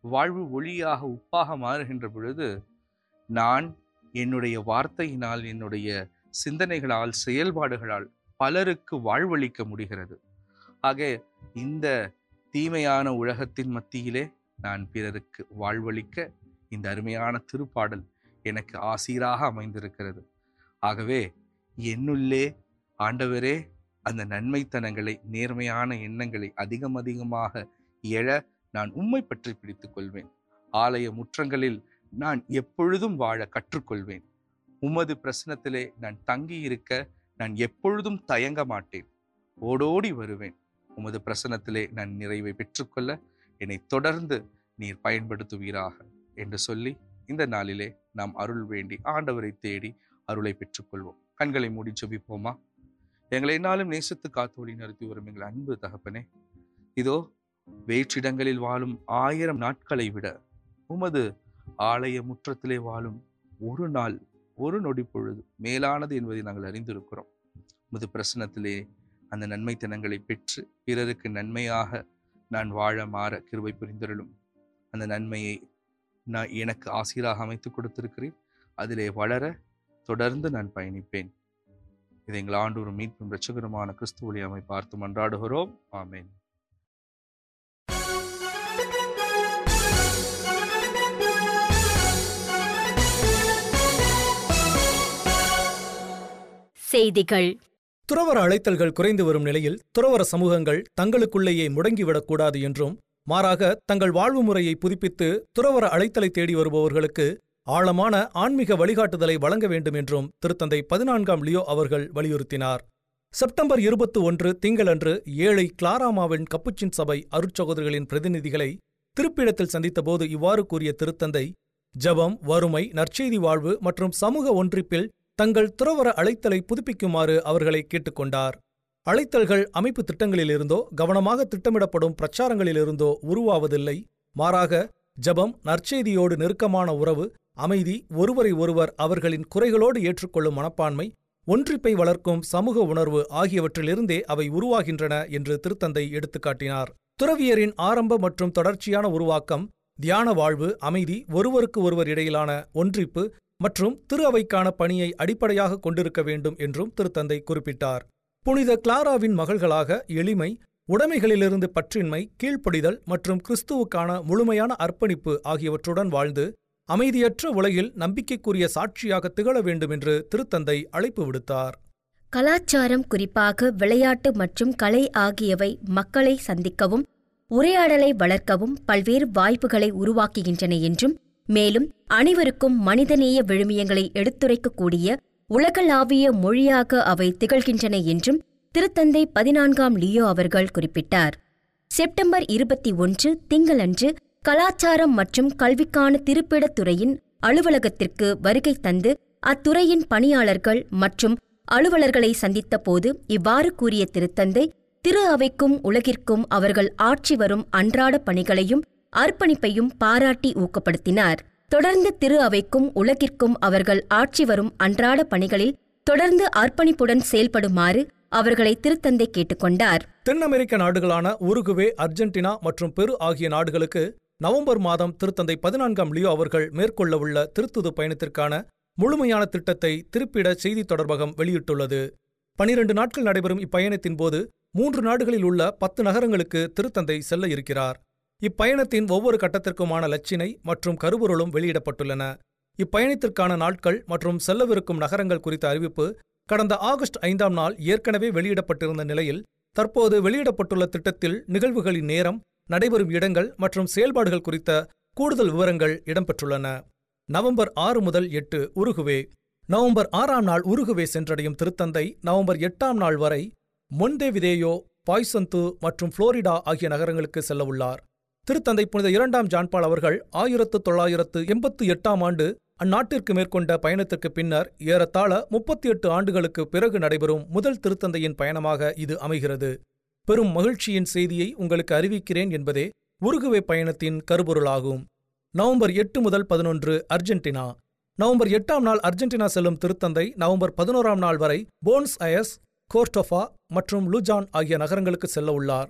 வாழ்வு ஒளியாக உப்பாக மாறுகின்ற பொழுது நான் என்னுடைய வார்த்தையினால் என்னுடைய சிந்தனைகளால் செயல்பாடுகளால் பலருக்கு வாழ்வளிக்க முடிகிறது ஆக இந்த தீமையான உலகத்தின் மத்தியிலே நான் பிறருக்கு வாழ்வளிக்க இந்த அருமையான திருப்பாடல் எனக்கு ஆசீராக அமைந்திருக்கிறது ஆகவே என்னுள்ளே ஆண்டவரே அந்த நன்மைத்தனங்களை நேர்மையான எண்ணங்களை அதிகம் அதிகமாக எழ நான் உம்மை பற்றி பிடித்துக் கொள்வேன் ஆலய முற்றங்களில் நான் எப்பொழுதும் வாழ கற்றுக்கொள்வேன் உமது பிரசனத்திலே நான் தங்கி இருக்க நான் எப்பொழுதும் தயங்க மாட்டேன் ஓடோடி வருவேன் உமது பிரசனத்திலே நான் நிறைவை பெற்றுக்கொள்ள என்னை தொடர்ந்து நீர் பயன்படுத்துவீராக என்று சொல்லி இந்த நாளிலே நாம் அருள் வேண்டி ஆண்டவரை தேடி அருளை பெற்றுக்கொள்வோம் கண்களை மூடி ஜெபிப்போமா எங்களை என்னாலும் நேசித்து காத்து வழி நிறுத்தி வரும் எங்கள் அன்பு தகப்பனே இதோ வேற்றிடங்களில் வாழும் ஆயிரம் நாட்களை விட உமது ஆலய முற்றத்திலே வாழும் ஒரு நாள் ஒரு நொடி பொழுது மேலானது என்பதை நாங்கள் அறிந்திருக்கிறோம் உமது பிரசனத்திலே அந்த நன்மைத்தனங்களை பெற்று பிறருக்கு நன்மையாக நான் வாழ மாற கிருபை புரிந்தருளும் அந்த நன்மையை நான் எனக்கு ஆசீராக அமைத்து கொடுத்திருக்கிறேன் அதிலே வளர தொடர்ந்து நான் பயணிப்பேன் இதை எங்கள் ஆண்டோரும் மீட்பும் இரட்சகருமான கிறிஸ்து வழியாமை பார்த்து மன்றாடுகிறோம் ஆமென் செய்திகள் துறவர அழைத்தல்கள் குறைந்து வரும் நிலையில் துறவர சமூகங்கள் தங்களுக்குள்ளேயே முடங்கிவிடக்கூடாது என்றும் மாறாக தங்கள் வாழ்வு முறையை புதுப்பித்து துறவர அழைத்தலை தேடி வருபவர்களுக்கு ஆழமான ஆன்மீக வழிகாட்டுதலை வழங்க வேண்டும் என்றும் திருத்தந்தை பதினான்காம் லியோ அவர்கள் வலியுறுத்தினார் செப்டம்பர் இருபத்தி ஒன்று திங்களன்று ஏழை கிளாராமாவின் கப்புச்சின் சபை அருட்சகோதரிகளின் பிரதிநிதிகளை திருப்பிடத்தில் சந்தித்தபோது இவ்வாறு கூறிய திருத்தந்தை ஜெபம் வறுமை நற்செய்தி வாழ்வு மற்றும் சமூக ஒன்றிப்பில் தங்கள் துறவர அழைத்தலை புதுப்பிக்குமாறு அவர்களை கேட்டுக்கொண்டார் அழைத்தல்கள் அமைப்பு திட்டங்களிலிருந்தோ கவனமாக திட்டமிடப்படும் பிரச்சாரங்களிலிருந்தோ உருவாவதில்லை மாறாக ஜெபம் நற்செய்தியோடு நெருக்கமான உறவு அமைதி ஒருவரை ஒருவர் அவர்களின் குறைகளோடு ஏற்றுக்கொள்ளும் மனப்பான்மை ஒன்றிப்பை வளர்க்கும் சமூக உணர்வு ஆகியவற்றிலிருந்தே அவை உருவாகின்றன என்று திருத்தந்தை எடுத்துக்காட்டினார் துறவியரின் ஆரம்ப மற்றும் தொடர்ச்சியான உருவாக்கம் தியான வாழ்வு அமைதி ஒருவருக்கு ஒருவர் இடையிலான ஒன்றிப்பு மற்றும் திரு அவைக்கான பணியை அடிப்படையாக கொண்டிருக்க வேண்டும் என்றும் திருத்தந்தை குறிப்பிட்டார் புனித கிளாராவின் மகள்களாக எளிமை உடைமைகளிலிருந்து பற்றின்மை கீழ்ப்படிதல் மற்றும் கிறிஸ்துவுக்கான முழுமையான அர்ப்பணிப்பு ஆகியவற்றுடன் வாழ்ந்து அமைதியற்ற உலகில் நம்பிக்கைக்குரிய சாட்சியாக திகழ வேண்டும் என்று திருத்தந்தை அழைப்பு விடுத்தார் கலாச்சாரம் குறிப்பாக விளையாட்டு மற்றும் கலை ஆகியவை மக்களை சந்திக்கவும் உரையாடலை வளர்க்கவும் பல்வேறு வாய்ப்புகளை உருவாக்குகின்றன என்றும் மேலும் அனைவருக்கும் மனிதநேய விழுமியங்களை எடுத்துரைக்கக்கூடிய உலகளாவிய மொழியாக அவை திகழ்கின்றன என்றும் திருத்தந்தை பதினான்காம் லியோ அவர்கள் குறிப்பிட்டார் செப்டம்பர் இருபத்தி ஒன்று திங்களன்று கலாச்சாரம் மற்றும் கல்விக்கான திருப்பிடத் துறையின் அலுவலகத்திற்கு வருகை தந்து அத்துறையின் பணியாளர்கள் மற்றும் அலுவலர்களை சந்தித்த போது இவ்வாறு கூறிய திருத்தந்தை திரு அவைக்கும் உலகிற்கும் அவர்கள் ஆற்றி வரும் அன்றாட பணிகளையும் அர்ப்பணிப்பையும் பாராட்டி ஊக்கப்படுத்தினார் தொடர்ந்து திரு அவைக்கும் உலகிற்கும் அவர்கள் ஆற்றி வரும் அன்றாட பணிகளில் தொடர்ந்து அர்ப்பணிப்புடன் செயல்படுமாறு அவர்களை திருத்தந்தை கேட்டுக்கொண்டார் தென் அமெரிக்க நாடுகளான உருகுவே அர்ஜென்டினா மற்றும் பெரு ஆகிய நாடுகளுக்கு நவம்பர் மாதம் திருத்தந்தை பதினான்காம் லியோ அவர்கள் மேற்கொள்ளவுள்ள திருத்துது பயணத்திற்கான முழுமையான திட்டத்தை திருப்பிட செய்தி தொடர்பகம் வெளியிட்டுள்ளது பனிரெண்டு நாட்கள் நடைபெறும் இப்பயணத்தின் போது மூன்று நாடுகளில் உள்ள பத்து நகரங்களுக்கு திருத்தந்தை செல்ல இருக்கிறார் இப்பயணத்தின் ஒவ்வொரு கட்டத்திற்குமான லட்சினை மற்றும் கருபொருளும் வெளியிடப்பட்டுள்ளன இப்பயணத்திற்கான நாட்கள் மற்றும் செல்லவிருக்கும் நகரங்கள் குறித்த அறிவிப்பு கடந்த ஆகஸ்ட் ஐந்தாம் நாள் ஏற்கனவே வெளியிடப்பட்டிருந்த நிலையில் தற்போது வெளியிடப்பட்டுள்ள திட்டத்தில் நிகழ்வுகளின் நேரம் நடைபெறும் இடங்கள் மற்றும் செயல்பாடுகள் குறித்த கூடுதல் விவரங்கள் இடம்பெற்றுள்ளன நவம்பர் ஆறு முதல் எட்டு உருகுவே நவம்பர் ஆறாம் நாள் உருகுவே சென்றடையும் திருத்தந்தை நவம்பர் எட்டாம் நாள் வரை மொன்தேவிதேயோ பாய்சந்து மற்றும் புளோரிடா ஆகிய நகரங்களுக்கு செல்ல உள்ளார் திருத்தந்தை புனித இரண்டாம் ஜான்பால் அவர்கள் ஆயிரத்து தொள்ளாயிரத்து எண்பத்து எட்டாம் ஆண்டு அந்நாட்டிற்கு மேற்கொண்ட பயணத்திற்கு பின்னர் ஏறத்தாழ முப்பத்தி எட்டு ஆண்டுகளுக்கு பிறகு நடைபெறும் முதல் திருத்தந்தையின் பயணமாக இது அமைகிறது பெரும் மகிழ்ச்சியின் செய்தியை உங்களுக்கு அறிவிக்கிறேன் என்பதே உருகுவே பயணத்தின் கருபொருளாகும் நவம்பர் எட்டு முதல் பதினொன்று அர்ஜென்டினா நவம்பர் எட்டாம் நாள் அர்ஜென்டினா செல்லும் திருத்தந்தை நவம்பர் பதினோராம் நாள் வரை போன்ஸ் அயஸ் கோர்டோஃபா மற்றும் லுஜான் ஆகிய நகரங்களுக்கு செல்ல உள்ளார்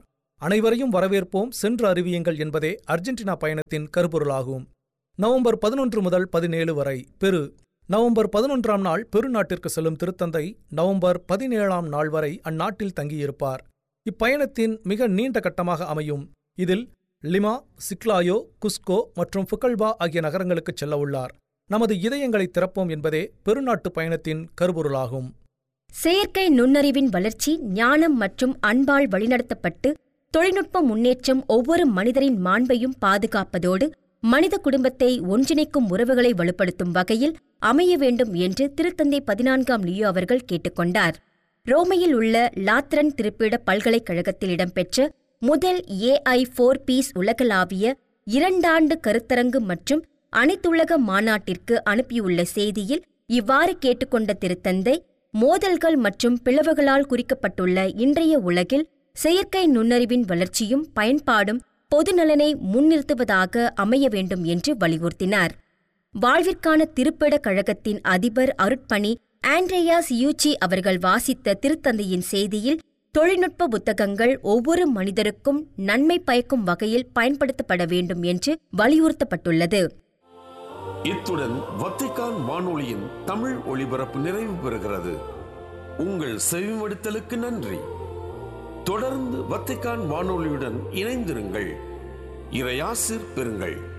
அனைவரையும் வரவேற்போம் சென்று அறிவியுங்கள் என்பதே அர்ஜென்டினா பயணத்தின் கருப்பொருளாகும் நவம்பர் பதினொன்று முதல் பதினேழு வரை பெரு நவம்பர் பதினொன்றாம் நாள் பெருநாட்டிற்கு செல்லும் திருத்தந்தை நவம்பர் பதினேழாம் நாள் வரை அந்நாட்டில் தங்கியிருப்பார் இப்பயணத்தின் மிக நீண்ட கட்டமாக அமையும் இதில் லிமா சிக்லாயோ குஸ்கோ மற்றும் ஃபுகல்பா ஆகிய நகரங்களுக்கு செல்ல உள்ளார் நமது இதயங்களை திறப்போம் என்பதே பெருநாட்டு பயணத்தின் கருப்பொருளாகும் செயற்கை நுண்ணறிவின் வளர்ச்சி ஞானம் மற்றும் அன்பால் வழிநடத்தப்பட்டு தொழில்நுட்ப முன்னேற்றம் ஒவ்வொரு மனிதரின் மாண்பையும் பாதுகாப்பதோடு மனித குடும்பத்தை ஒன்றிணைக்கும் உறவுகளை வலுப்படுத்தும் வகையில் அமைய வேண்டும் என்று திருத்தந்தை பதினான்காம் லியோ அவர்கள் கேட்டுக்கொண்டார் ரோமையில் உள்ள லாத்ரன் திருப்பீட பல்கலைக்கழகத்தில் இடம்பெற்ற முதல் ஏஐ ஃபோர் பீஸ் உலகளாவிய இரண்டாண்டு கருத்தரங்கு மற்றும் அனைத்துலக மாநாட்டிற்கு அனுப்பியுள்ள செய்தியில் இவ்வாறு கேட்டுக்கொண்ட திருத்தந்தை மோதல்கள் மற்றும் பிளவுகளால் குறிக்கப்பட்டுள்ள இன்றைய உலகில் செயற்கை நுண்ணறிவின் வளர்ச்சியும் பயன்பாடும் பொதுநலனை முன்னிறுத்துவதாக அமைய வேண்டும் என்று வலியுறுத்தினார் வாழ்விற்கான திருப்பிட கழகத்தின் அதிபர் அருட்பணி ஆண்ட்ரேயாஸ் யூச்சி அவர்கள் வாசித்த திருத்தந்தையின் செய்தியில் தொழில்நுட்ப புத்தகங்கள் ஒவ்வொரு மனிதருக்கும் நன்மை பயக்கும் வகையில் பயன்படுத்தப்பட வேண்டும் என்று வலியுறுத்தப்பட்டுள்ளது இத்துடன் வத்திக்கான் வானொலியின் தமிழ் ஒளிபரப்பு நிறைவு பெறுகிறது உங்கள் செவிமடுத்தலுக்கு நன்றி தொடர்ந்து வத்திக்கான் வானொலியுடன் இணைந்திருங்கள் இறையாசிர் பெறுங்கள்